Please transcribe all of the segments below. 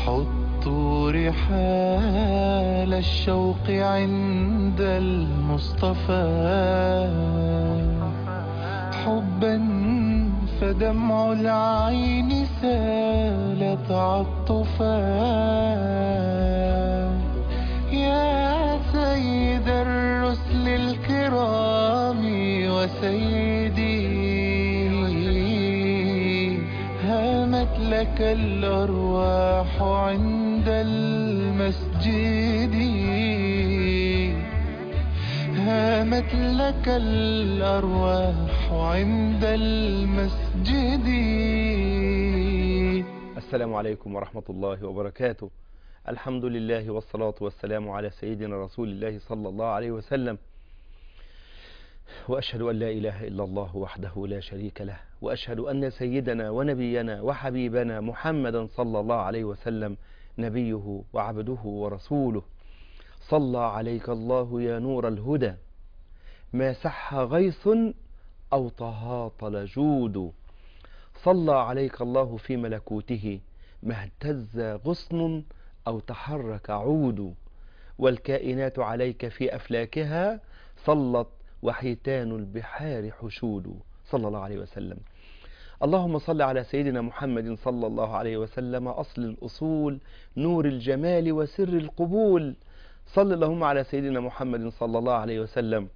حطوا رحال الشوق عند المصطفى حبا فدمع العين سال تعطفا يا سيد الرسل الكرام وسيدي هامت لك الأرواح عند المسجد هامت لك الأرواح عند المسجد السلام عليكم ورحمة الله وبركاته الحمد لله والصلاة والسلام على سيدنا رسول الله صلى الله عليه وسلم وأشهد أن لا إله إلا الله وحده لا شريك له وأشهد أن سيدنا ونبينا وحبيبنا محمدا صلى الله عليه وسلم نبيه وعبده ورسوله صلى عليك الله يا نور الهدى ما سح غيث أو تهاطل جود صلى عليك الله في ملكوته ما اهتز غصن أو تحرك عود والكائنات عليك في أفلاكها صلت وحيتان البحار حشود صلى الله عليه وسلم اللهم صل على سيدنا محمد صلى الله عليه وسلم أصل الأصول نور الجمال وسر القبول صل اللهم على سيدنا محمد صلى الله عليه وسلم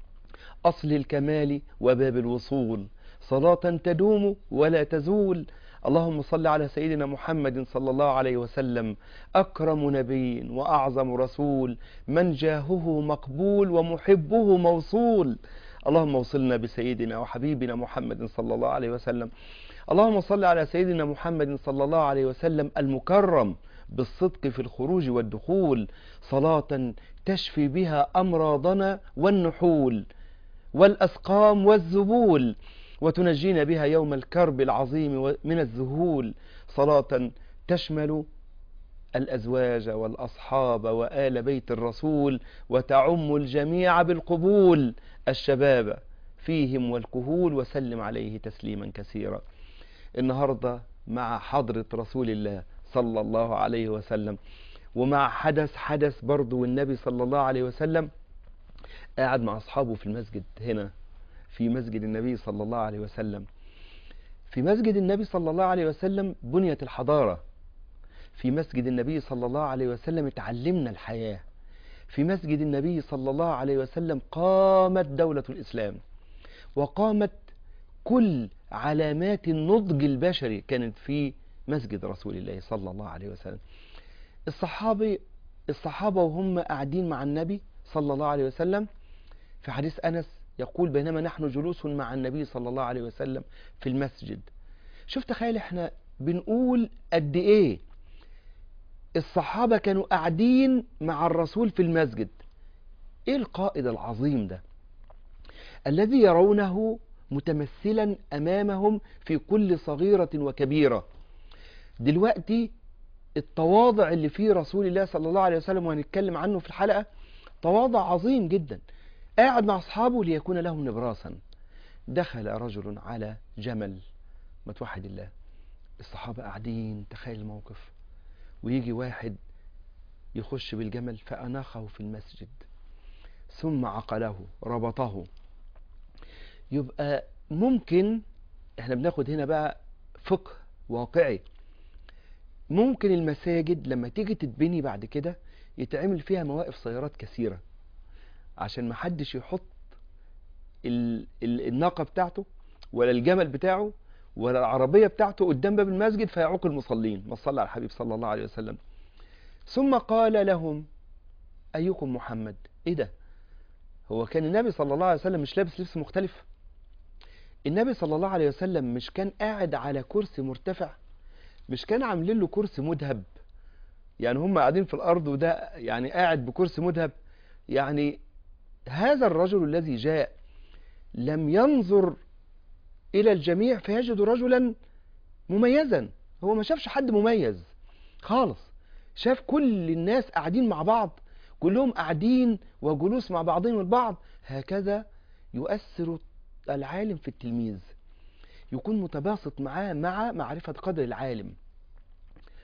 أصل الكمال وباب الوصول صلاة تدوم ولا تزول اللهم صل على سيدنا محمد صلى الله عليه وسلم أكرم نبي وأعظم رسول من جاهه مقبول ومحبه موصول اللهم وصلنا بسيدنا وحبيبنا محمد صلى الله عليه وسلم اللهم صل على سيدنا محمد صلى الله عليه وسلم المكرم بالصدق في الخروج والدخول صلاة تشفي بها أمراضنا والنحول والأسقام والذبول وتنجينا بها يوم الكرب العظيم من الذهول صلاة تشمل الأزواج والأصحاب وآل بيت الرسول وتعم الجميع بالقبول الشباب فيهم والكهول وسلم عليه تسليما كثيرا النهاردة مع حضرة رسول الله صلى الله عليه وسلم ومع حدث حدث برضه والنبي صلى الله عليه وسلم قاعد مع أصحابه في المسجد هنا في مسجد النبي صلى الله عليه وسلم في مسجد النبي صلى الله عليه وسلم بنيت الحضارة في مسجد النبي صلى الله عليه وسلم اتعلمنا الحياة في مسجد النبي صلى الله عليه وسلم قامت دولة الإسلام وقامت كل علامات النضج البشري كانت في مسجد رسول الله صلى الله عليه وسلم الصحابي الصحابة وهم قاعدين مع النبي صلى الله عليه وسلم في حديث أنس يقول بينما نحن جلوس مع النبي صلى الله عليه وسلم في المسجد شوف تخيل احنا بنقول قد ايه الصحابة كانوا قاعدين مع الرسول في المسجد ايه القائد العظيم ده الذي يرونه متمثلا امامهم في كل صغيرة وكبيرة دلوقتي التواضع اللي فيه رسول الله صلى الله عليه وسلم وهنتكلم عنه في الحلقة تواضع عظيم جدا قاعد مع أصحابه ليكون لهم نبراسا دخل رجل على جمل ما توحد الله الصحابة قاعدين تخيل الموقف ويجي واحد يخش بالجمل فأناخه في المسجد ثم عقله ربطه يبقى ممكن احنا بناخد هنا بقى فقه واقعي ممكن المساجد لما تيجي تتبني بعد كده يتعمل فيها مواقف سيارات كثيرة عشان ما حدش يحط ال... ال... الناقة بتاعته ولا الجمل بتاعه ولا العربية بتاعته قدام باب المسجد فيعوق المصلين ما صلى على الحبيب صلى الله عليه وسلم ثم قال لهم أيكم محمد إيه ده هو كان النبي صلى الله عليه وسلم مش لابس لبس مختلف النبي صلى الله عليه وسلم مش كان قاعد على كرسي مرتفع مش كان عاملين له كرسي مذهب يعني هم قاعدين في الأرض وده يعني قاعد بكرسي مذهب يعني هذا الرجل الذي جاء لم ينظر إلى الجميع فيجد رجلا مميزا هو ما شافش حد مميز خالص شاف كل الناس قاعدين مع بعض كلهم قاعدين وجلوس مع بعضهم البعض هكذا يؤثر العالم في التلميذ يكون متباسط معاه مع معرفة قدر العالم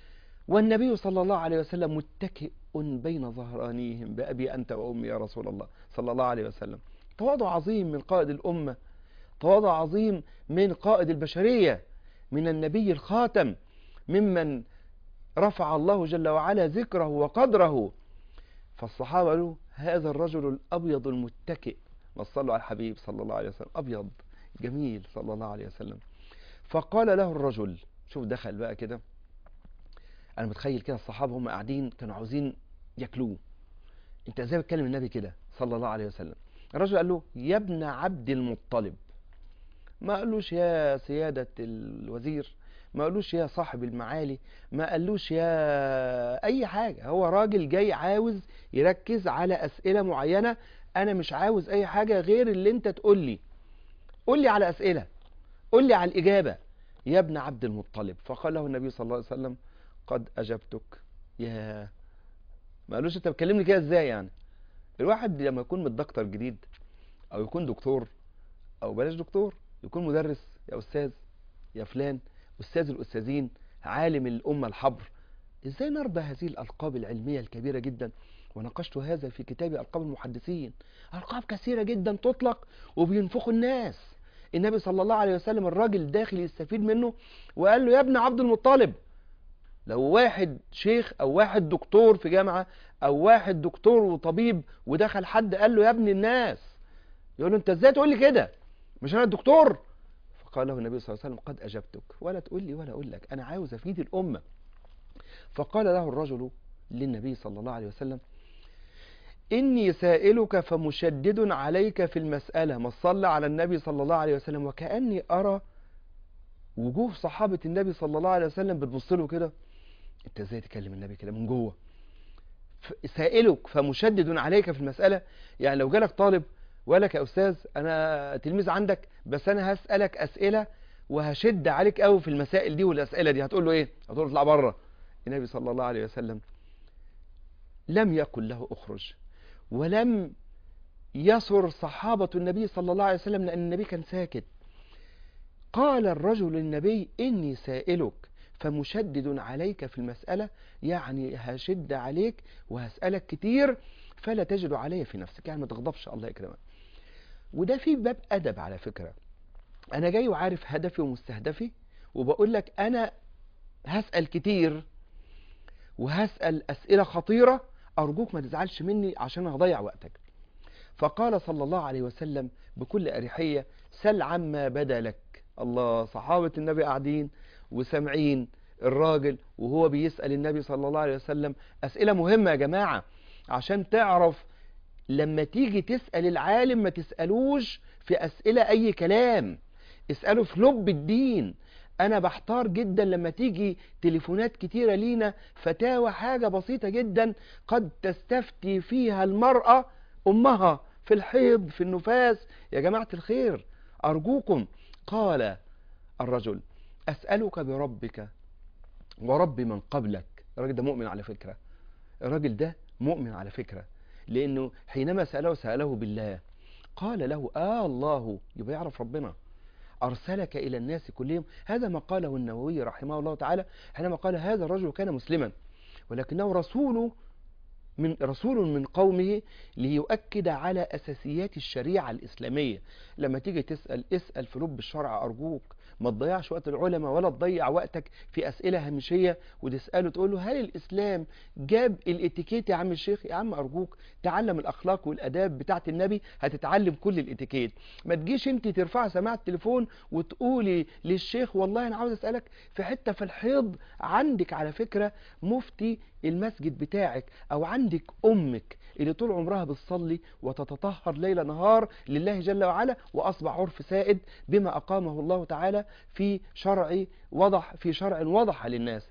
والنبي صلى الله عليه وسلم متكئ بين ظهرانيهم بأبي أنت وأمي يا رسول الله صلى الله عليه وسلم تواضع عظيم من قائد الأمة تواضع عظيم من قائد البشرية من النبي الخاتم ممن رفع الله جل وعلا ذكره وقدره فالصحابة قالوا هذا الرجل الأبيض المتكئ ما صلوا على الحبيب صلى الله عليه وسلم أبيض جميل صلى الله عليه وسلم فقال له الرجل شوف دخل بقى كده أنا متخيل كده الصحابة هم قاعدين كانوا عاوزين ياكلوه أنت إزاي بتكلم النبي كده صلى الله عليه وسلم الرجل قال له يا ابن عبد المطلب ما قالوش يا سيادة الوزير ما قالوش يا صاحب المعالي ما قالوش يا أي حاجة هو راجل جاي عاوز يركز على أسئلة معينة أنا مش عاوز أي حاجة غير اللي أنت تقول لي قول لي على أسئلة قول لي على الإجابة يا ابن عبد المطلب فقال له النبي صلى الله عليه وسلم قد أجبتك يا ما قالوش أنت بتكلمني كده إزاي يعني الواحد لما يكون متدكتور جديد أو يكون دكتور أو بلاش دكتور يكون مدرس يا أستاذ يا فلان أستاذ الأستاذين عالم الأمة الحبر إزاي نرضى هذه الألقاب العلمية الكبيرة جدا وناقشت هذا في كتاب ألقاب المحدثين ألقاب كثيرة جدا تطلق وبينفخوا الناس النبي صلى الله عليه وسلم الراجل داخل يستفيد منه وقال له يا ابن عبد المطلب لو واحد شيخ أو واحد دكتور في جامعة أو واحد دكتور وطبيب ودخل حد قال له يا ابن الناس يقول له أنت إزاي تقول لي كده مش أنا الدكتور فقال له النبي صلى الله عليه وسلم قد أجبتك ولا تقول لي ولا أقول لك أنا عاوز أفيد الأمة فقال له الرجل للنبي صلى الله عليه وسلم إني سائلك فمشدد عليك في المسألة ما صلى على النبي صلى الله عليه وسلم وكأني أرى وجوه صحابة النبي صلى الله عليه وسلم بتبص له كده أنت إزاي تكلم النبي كده من جوه سائلك فمشدد عليك في المسألة يعني لو جالك طالب ولك يا أستاذ أنا تلميذ عندك بس أنا هسألك أسئلة وهشد عليك قوي في المسائل دي والأسئلة دي هتقول له إيه هتقول له اطلع بره النبي صلى الله عليه وسلم لم يقل له اخرج ولم يسر صحابة النبي صلى الله عليه وسلم لأن النبي كان ساكت قال الرجل للنبي إني سائلك فمشدد عليك في المسألة يعني هشد عليك وهسألك كتير فلا تجد علي في نفسك يعني ما تغضبش الله يكرمك وده في باب أدب على فكرة أنا جاي وعارف هدفي ومستهدفي وبقول لك أنا هسأل كتير وهسأل أسئلة خطيرة أرجوك ما تزعلش مني عشان هضيع وقتك فقال صلى الله عليه وسلم بكل أريحية سل عما بدا لك الله صحابة النبي قاعدين وسامعين الراجل وهو بيسأل النبي صلى الله عليه وسلم أسئلة مهمة يا جماعة عشان تعرف لما تيجي تسأل العالم ما تسألوش في أسئلة أي كلام اسأله في لب الدين أنا بحتار جدا لما تيجي تليفونات كتيرة لينا فتاوى حاجة بسيطة جدا قد تستفتي فيها المرأة أمها في الحيض في النفاس يا جماعة الخير أرجوكم قال الرجل أسألك بربك ورب من قبلك الراجل ده مؤمن على فكرة الراجل ده مؤمن على فكرة لأنه حينما سأله سأله بالله قال له آه الله يبقى يعرف ربنا أرسلك إلى الناس كلهم هذا ما قاله النووي رحمه الله تعالى حينما قال هذا الرجل كان مسلما ولكنه رسول من رسول من قومه ليؤكد على أساسيات الشريعة الإسلامية لما تيجي تسأل اسأل في لب الشرع أرجوك ما تضيعش وقت العلماء ولا تضيع وقتك في أسئلة هامشية وتسأله تقول له هل الإسلام جاب الاتيكيت يا عم الشيخ يا عم أرجوك تعلم الأخلاق والأداب بتاعت النبي هتتعلم كل الاتيكيت ما تجيش انت ترفع سماعة التليفون وتقولي للشيخ والله أنا عاوز أسألك في حتة في الحيض عندك على فكرة مفتي المسجد بتاعك أو عندك أمك اللي طول عمرها بتصلي وتتطهر ليل نهار لله جل وعلا وأصبح عرف سائد بما أقامه الله تعالى في شرع وضح في شرع وضح للناس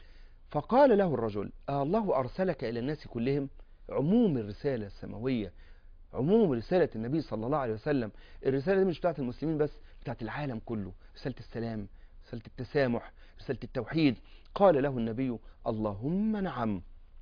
فقال له الرجل آه الله أرسلك إلى الناس كلهم عموم الرسالة السماوية عموم رسالة النبي صلى الله عليه وسلم الرسالة دي مش بتاعت المسلمين بس بتاعت العالم كله رسالة السلام رسالة التسامح رسالة التوحيد قال له النبي اللهم نعم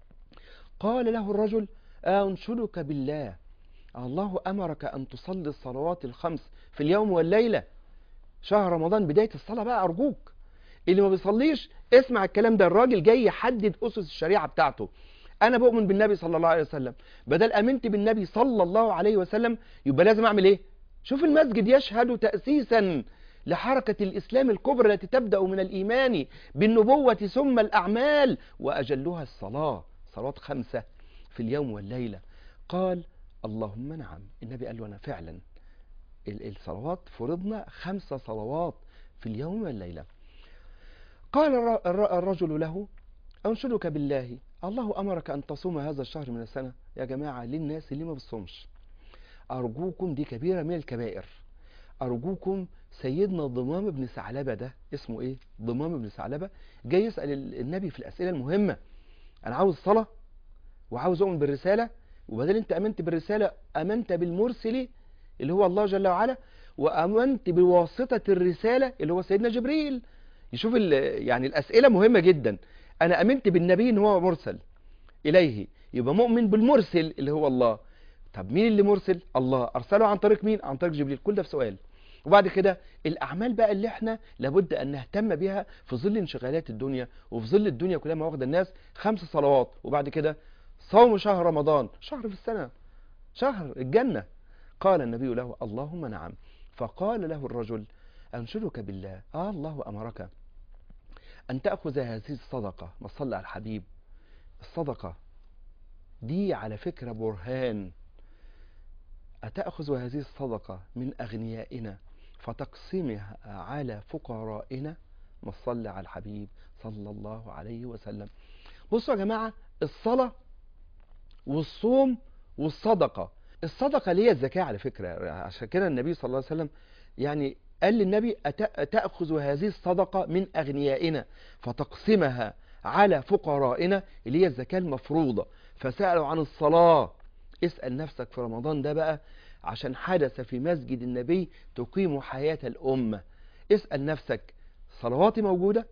قال له الرجل أنشدك بالله الله أمرك أن تصلي الصلوات الخمس في اليوم والليلة شهر رمضان بداية الصلاة بقى أرجوك اللي ما بيصليش اسمع الكلام ده الراجل جاي يحدد أسس الشريعة بتاعته أنا بؤمن بالنبي صلى الله عليه وسلم بدل أمنت بالنبي صلى الله عليه وسلم يبقى لازم أعمل إيه شوف المسجد يشهد تأسيسا لحركة الإسلام الكبرى التي تبدأ من الإيمان بالنبوة ثم الأعمال وأجلها الصلاة صلاة خمسة في اليوم والليلة قال اللهم نعم النبي قال له أنا فعلا ال- الصلوات فرضنا خمس صلوات في اليوم والليلة قال الر- الر- الرجل له أنشدك بالله الله أمرك أن تصوم هذا الشهر من السنة يا جماعة للناس اللي ما بتصومش أرجوكم دي كبيرة من الكبائر أرجوكم سيدنا ضمام بن ثعلبة ده اسمه إيه؟ ضمام بن ثعلبة جاي يسأل ال- النبي في الأسئلة المهمة أنا عاوز صلاة وعاوز أؤمن بالرسالة وبدل أنت أمنت بالرسالة أمنت بالمرسل اللي هو الله جل وعلا وأمنت بواسطة الرسالة اللي هو سيدنا جبريل يشوف ال- يعني الأسئلة مهمة جدا أنا أمنت بالنبي إن هو مرسل إليه يبقى مؤمن بالمرسل اللي هو الله طب مين اللي مرسل الله أرسله عن طريق مين عن طريق جبريل كل ده في سؤال وبعد كده الأعمال بقى اللي احنا لابد أن نهتم بها في ظل انشغالات الدنيا وفي ظل الدنيا كلها ما واخدة الناس خمس صلوات وبعد كده صوم شهر رمضان شهر في السنة شهر الجنة قال النبي له اللهم نعم فقال له الرجل أنشدك بالله آه الله أمرك أن تأخذ هذه الصدقة ما صلى على الحبيب الصدقة دي على فكرة برهان أتأخذ هذه الصدقة من أغنيائنا فتقسمها على فقرائنا ما صلى على الحبيب صلى الله عليه وسلم بصوا يا جماعة الصلاة والصوم والصدقة الصدقة اللي هي الزكاة على فكرة عشان كده النبي صلى الله عليه وسلم يعني قال للنبي أت- تأخذ هذه الصدقة من أغنيائنا فتقسمها على فقرائنا اللي هي الزكاة المفروضة فسألوا عن الصلاة اسأل نفسك في رمضان ده بقى عشان حدث في مسجد النبي تقيم حياة الأمة اسأل نفسك صلواتي موجودة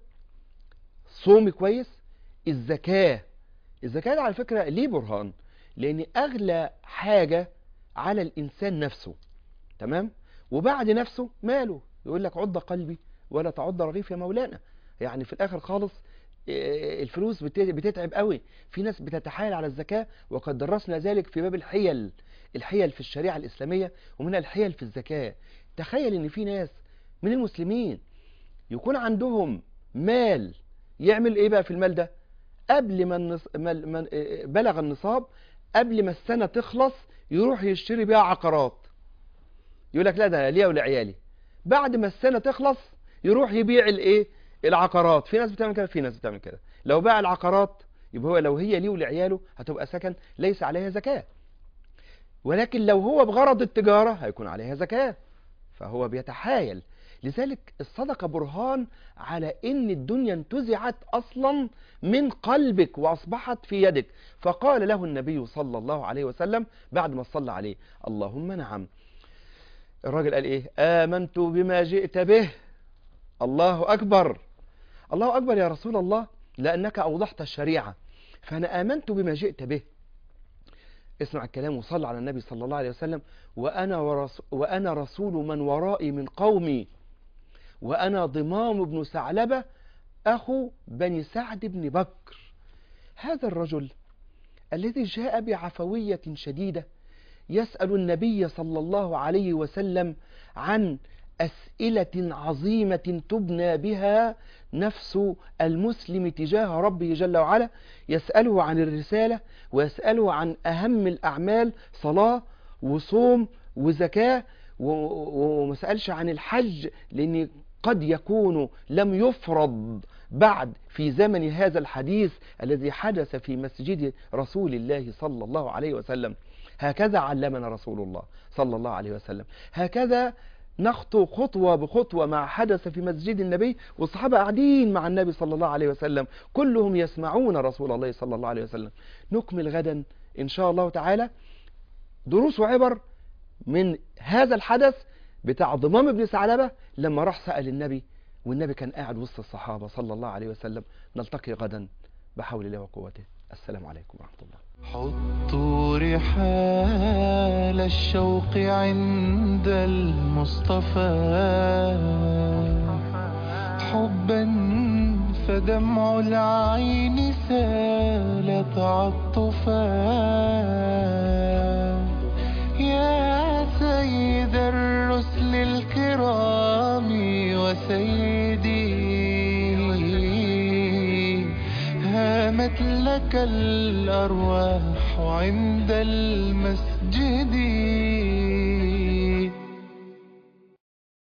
صومي كويس الزكاة الزكاة دي على فكرة ليه برهان لأن أغلى حاجة على الإنسان نفسه تمام وبعد نفسه ماله يقول لك عض قلبي ولا تعض رغيف يا مولانا يعني في الآخر خالص آه، الفلوس بت- بتتعب قوي في ناس بتتحايل على الزكاة وقد درسنا ذلك في باب الحيل الحيل في الشريعة الإسلامية ومنها الحيل في الزكاة تخيل ان في ناس من المسلمين يكون عندهم مال يعمل ايه بقى في المال ده قبل ما النص... ما... ما... آه، بلغ النصاب قبل ما السنة تخلص يروح يشتري بيها عقارات يقول لك لا ده أنا ليا ولعيالي بعد ما السنة تخلص يروح يبيع الايه العقارات في ناس بتعمل كده في ناس بتعمل كده لو باع العقارات يبقى هو لو هي ليه ولعياله هتبقى سكن ليس عليها زكاة ولكن لو هو بغرض التجارة هيكون عليها زكاة فهو بيتحايل لذلك الصدقة برهان على ان الدنيا انتزعت اصلا من قلبك واصبحت في يدك فقال له النبي صلى الله عليه وسلم بعد ما صلى عليه اللهم نعم الراجل قال ايه امنت بما جئت به الله اكبر الله اكبر يا رسول الله لانك اوضحت الشريعة فانا امنت بما جئت به اسمع الكلام وصلى على النبي صلى الله عليه وسلم وأنا, ورس وأنا رسول من ورائي من قومي وأنا ضمام بن ثعلبة أخو بني سعد بن بكر هذا الرجل الذي جاء بعفوية شديدة يسأل النبي صلى الله عليه وسلم عن أسئلة عظيمة تبنى بها نفس المسلم تجاه ربه جل وعلا يسأله عن الرسالة ويسأله عن أهم الأعمال صلاة وصوم وزكاة و- و- وما سألش عن الحج لأن قد يكون لم يفرض بعد في زمن هذا الحديث الذي حدث في مسجد رسول الله صلى الله عليه وسلم هكذا علمنا رسول الله صلى الله عليه وسلم هكذا نخطو خطوة بخطوة مع حدث في مسجد النبي والصحابة قاعدين مع النبي صلى الله عليه وسلم كلهم يسمعون رسول الله صلى الله عليه وسلم نكمل غدا إن شاء الله تعالى دروس وعبر من هذا الحدث بتاع ضمام بن ثعلبة لما راح سأل النبي والنبي كان قاعد وسط الصحابة صلى الله عليه وسلم نلتقي غدا بحول الله وقوته السلام عليكم ورحمة الله حطوا رحال الشوق عند المصطفى حبا ودمع العين سال تعطفا يا سيد الرسل الكرام وسيدي هامت لك الأرواح عند المسجد